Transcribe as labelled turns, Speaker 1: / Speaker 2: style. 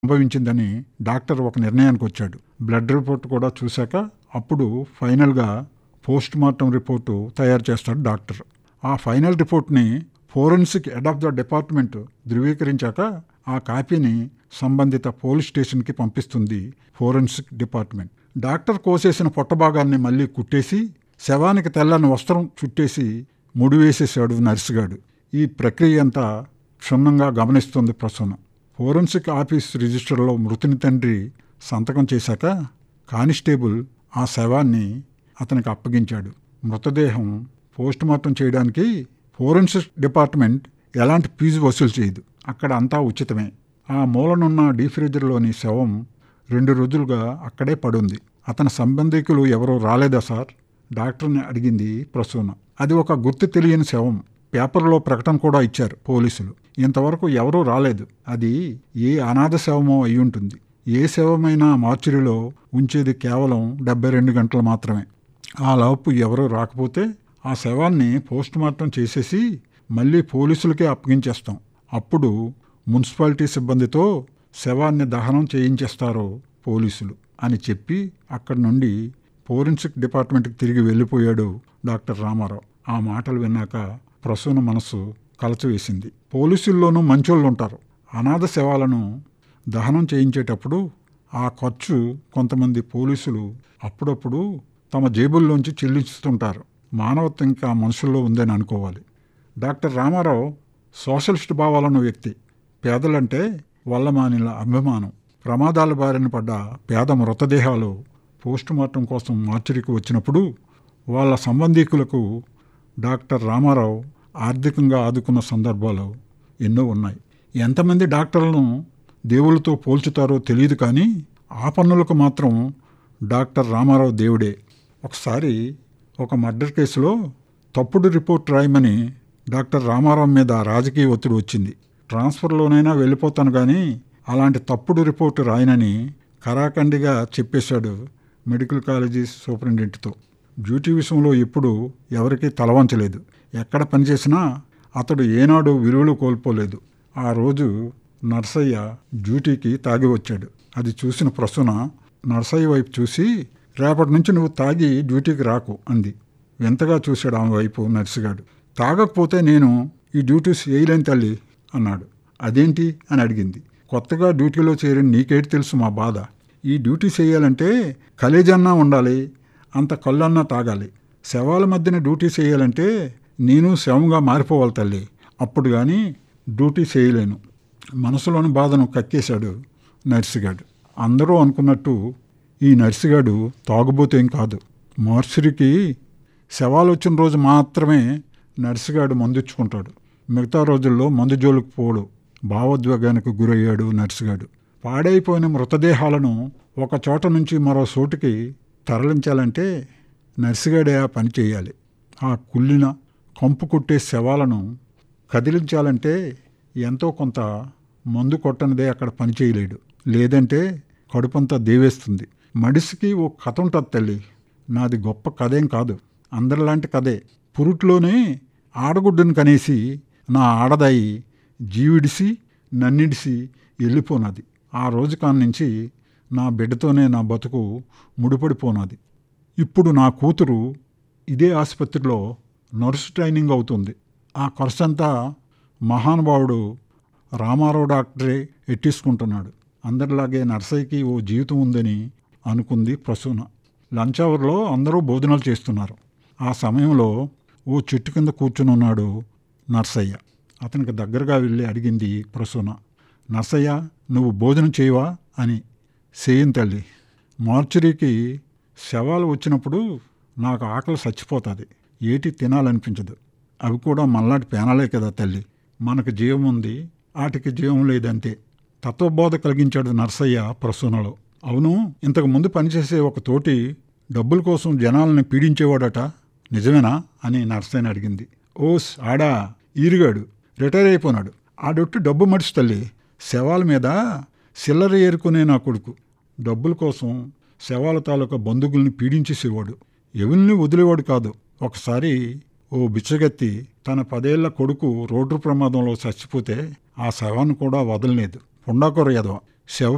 Speaker 1: సంభవించిందని doctor ఒక నిర్ణయానికి వచ్చాడు బ్లడ్ రిపోర్ట్ కూడా చూశాక అప్పుడు ఫైనల్గా పోస్ట్ మార్టం రిపోర్టు తయారు చేస్తాడు డాక్టర్ ఆ ఫైనల్ రిపోర్ట్ని forensic head of the department ధృవీకరించాక ఆ కాపీని సంబంధిత పోలీస్ స్టేషన్కి పంపిస్తుంది ఫోరెన్సిక్ డిపార్ట్మెంట్ డాక్టర్ కోసేసిన పొట్టభాగాన్ని మళ్ళీ కుట్టేసి శవానికి తెల్లని వస్త్రం చుట్టేసి ముడివేసేశాడు నర్సుగాడు ఈ ప్రక్రియ అంతా క్షుణ్ణంగా గమనిస్తుంది ప్రసన్న ఫోరెన్సిక్ ఆఫీస్ రిజిస్టర్లో మృతుని తండ్రి సంతకం చేశాక కానిస్టేబుల్ ఆ శవాన్ని అతనికి అప్పగించాడు మృతదేహం పోస్ట్ మార్టం చేయడానికి ఫోరెన్సిక్ డిపార్ట్మెంట్ ఎలాంటి ఫీజు వసూలు చేయదు అక్కడ అంతా ఉచితమే ఆ మూలనున్న డీఫ్రీజర్లోని శవం రెండు రోజులుగా అక్కడే పడుంది అతని సంబంధికులు ఎవరూ రాలేదా సార్ డాక్టర్ని అడిగింది ప్రసూన అది ఒక గుర్తు తెలియని శవం పేపర్లో ప్రకటన కూడా ఇచ్చారు పోలీసులు ఇంతవరకు ఎవరూ రాలేదు అది ఏ అనాథ శవమో అయి ఉంటుంది ఏ శవమైనా మార్చురీలో ఉంచేది కేవలం డెబ్బై రెండు గంటలు మాత్రమే ఆ లోపు ఎవరూ రాకపోతే ఆ శవాన్ని పోస్ట్ మార్టం చేసేసి మళ్ళీ పోలీసులకే అప్పగించేస్తాం అప్పుడు మున్సిపాలిటీ సిబ్బందితో శవాన్ని దహనం చేయించేస్తారు పోలీసులు అని చెప్పి అక్కడి నుండి ఫోరెన్సిక్ డిపార్ట్మెంట్కి తిరిగి వెళ్ళిపోయాడు డాక్టర్ రామారావు ఆ మాటలు విన్నాక ప్రసూన మనసు కలచవేసింది పోలీసుల్లోనూ మంచోళ్ళు ఉంటారు అనాథ శవాలను దహనం చేయించేటప్పుడు ఆ ఖర్చు కొంతమంది పోలీసులు అప్పుడప్పుడు తమ జేబుల్లోంచి చెల్లిస్తుంటారు మానవత్వం ఇంకా మనుషుల్లో ఉందని అనుకోవాలి డాక్టర్ రామారావు సోషలిస్ట్ భావాలను వ్యక్తి పేదలంటే వల్లమానిల అభిమానం ప్రమాదాల బారిన పడ్డ పేద మృతదేహాలు పోస్టుమార్టం కోసం మార్చరికి వచ్చినప్పుడు వాళ్ళ సంబంధీకులకు డాక్టర్ రామారావు ఆర్థికంగా ఆదుకున్న సందర్భాలు ఎన్నో ఉన్నాయి ఎంతమంది డాక్టర్లను దేవుళ్ళతో పోల్చుతారో తెలియదు కానీ ఆ పన్నులకు మాత్రం డాక్టర్ రామారావు దేవుడే ఒకసారి ఒక మర్డర్ కేసులో తప్పుడు రిపోర్ట్ రాయమని డాక్టర్ రామారావు మీద రాజకీయ ఒత్తిడి వచ్చింది ట్రాన్స్ఫర్లోనైనా వెళ్ళిపోతాను కానీ అలాంటి తప్పుడు రిపోర్టు రాయనని కరాఖండిగా చెప్పేశాడు మెడికల్ కాలేజీ సూపరింటెండెంట్తో డ్యూటీ విషయంలో ఎప్పుడు ఎవరికీ తలవంచలేదు ఎక్కడ పనిచేసినా అతడు ఏనాడు విలువలు కోల్పోలేదు ఆ రోజు నర్సయ్య డ్యూటీకి తాగి వచ్చాడు అది చూసిన ప్రసూన నర్సయ్య వైపు చూసి రేపటి నుంచి నువ్వు తాగి డ్యూటీకి రాకు అంది వింతగా చూశాడు ఆమె వైపు నర్సుగాడు తాగకపోతే నేను ఈ డ్యూటీస్ వేయలేని తల్లి అన్నాడు అదేంటి అని అడిగింది కొత్తగా డ్యూటీలో చేరిన నీకేటి తెలుసు మా బాధ ఈ డ్యూటీ చేయాలంటే కలేజన్నా ఉండాలి అంత కళ్ళన్నా తాగాలి శవాల మధ్యన డ్యూటీ చేయాలంటే నేను శవంగా మారిపోవాలి తల్లి అప్పుడు కానీ డ్యూటీ చేయలేను మనసులోని బాధను కక్కేశాడు నర్సుగాడు అందరూ అనుకున్నట్టు ఈ నర్సుగాడు తాగుబోతేం కాదు మార్చురికి శవాలు వచ్చిన రోజు మాత్రమే నర్సుగాడు మందుచ్చుకుంటాడు మిగతా రోజుల్లో మందు జోలుకు పోడు భావోద్వేగానికి గురయ్యాడు నర్సుగాడు పాడైపోయిన మృతదేహాలను ఒక చోట నుంచి మరో చోటుకి తరలించాలంటే నర్సుగాడే ఆ పని చేయాలి ఆ కుళ్ళిన కంపు కొట్టే శవాలను కదిలించాలంటే ఎంతో కొంత మందు కొట్టనిదే అక్కడ పని చేయలేడు లేదంటే కడుపంతా దేవేస్తుంది మడిసికి ఓ కథ ఉంటుంది తల్లి నాది గొప్ప కథేం కాదు అందరిలాంటి కథే పురుట్లోనే ఆడగుడ్డును కనేసి నా ఆడదాయి జీవిడిసి నన్నిడిసి వెళ్ళిపోనది ఆ రోజు కాని నుంచి నా బిడ్డతోనే నా బతుకు ముడిపడిపోనది ఇప్పుడు నా కూతురు ఇదే ఆసుపత్రిలో నర్సు ట్రైనింగ్ అవుతుంది ఆ ఖర్చంతా మహానుభావుడు రామారావు డాక్టరే ఎట్టించుకుంటున్నాడు అందరిలాగే నర్సయ్యకి ఓ జీవితం ఉందని అనుకుంది ప్రసూన లంచ్ అవర్లో అందరూ భోజనాలు చేస్తున్నారు ఆ సమయంలో ఓ చెట్టు కింద కూర్చుని ఉన్నాడు నర్సయ్య అతనికి దగ్గరగా వెళ్ళి అడిగింది ప్రసూన నర్సయ్య నువ్వు భోజనం చేయవా అని సేయం తల్లి మార్చురీకి శవాలు వచ్చినప్పుడు నాకు ఆకలి చచ్చిపోతుంది ఏటి తినాలనిపించదు అవి కూడా మళ్ళాటి పేనాలే కదా తల్లి మనకు జీవం ఉంది వాటికి జీవం లేదంతే తత్వబోధ కలిగించాడు నర్సయ్య ప్రసూనలో అవును ఇంతకు ముందు పనిచేసే ఒక తోటి డబ్బుల కోసం జనాలని పీడించేవాడట నిజమేనా అని నర్సయ్యని అడిగింది ఓస్ ఆడా ఈరుగాడు రిటైర్ అయిపోయినాడు ఆడొట్టు డబ్బు మడిచి తల్లి శవాల మీద సిల్లర ఏరుకునే నా కొడుకు డబ్బుల కోసం శవాల తాలూకా బంధువుల్ని పీడించేసేవాడు ఎవరిని వదిలేవాడు కాదు ఒకసారి ఓ బిచ్చగత్తి తన పదేళ్ల కొడుకు రోడ్డు ప్రమాదంలో చచ్చిపోతే ఆ శవాన్ని కూడా వదలలేదు పుండాకొర యదవ శవ